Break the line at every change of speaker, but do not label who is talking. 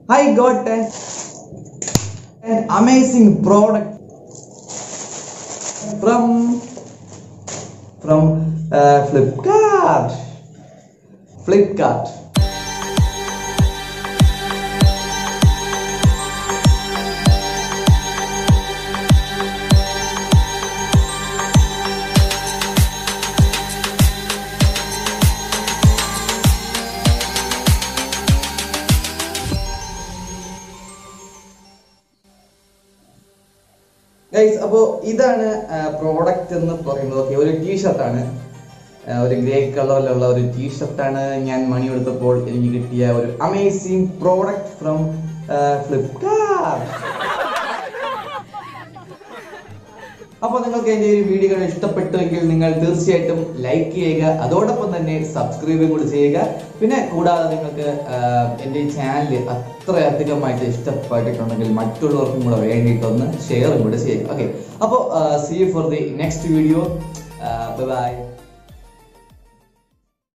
I got an, an amazing product from from uh, Flipkart. Flipkart. Guys അപ്പോൾ ഇതാണ് product എന്ന് പറയുന്നത് okay ഒരു ടീഷർട്ടാണ് ഒരു ഗ്രേ കളറിലുള്ള ഒരു ടീഷർട്ടാണ് ഞാൻ മണി എടുത്തപ്പോൾ എനിക്ക് കിട്ടിയ ഒരു അമേസിങ് പ്രോഡക്റ്റ് ഫ്രം ഫ്ലിപ്കാർട്ട് അപ്പോൾ നിങ്ങൾക്ക് എൻ്റെ ഈ വീഡിയോകൾ ഇഷ്ടപ്പെട്ടുവെങ്കിൽ നിങ്ങൾ തീർച്ചയായിട്ടും ലൈക്ക് ചെയ്യുക അതോടൊപ്പം തന്നെ സബ്സ്ക്രൈബും കൂടി ചെയ്യുക പിന്നെ കൂടാതെ നിങ്ങൾക്ക് ആഹ്, എൻ്റെ ഈ ചാനൽ അത്രയധികമായിട്ട് ഇഷ്ടപ്പെട്ടിട്ടുണ്ടെങ്കിൽ മറ്റുള്ളവർക്കും കൂടെ വേണ്ടിയിട്ടൊന്ന് ഷെയറും കൂടെ ചെയ്യുക ഓക്കെ അപ്പോൾ see for the next video by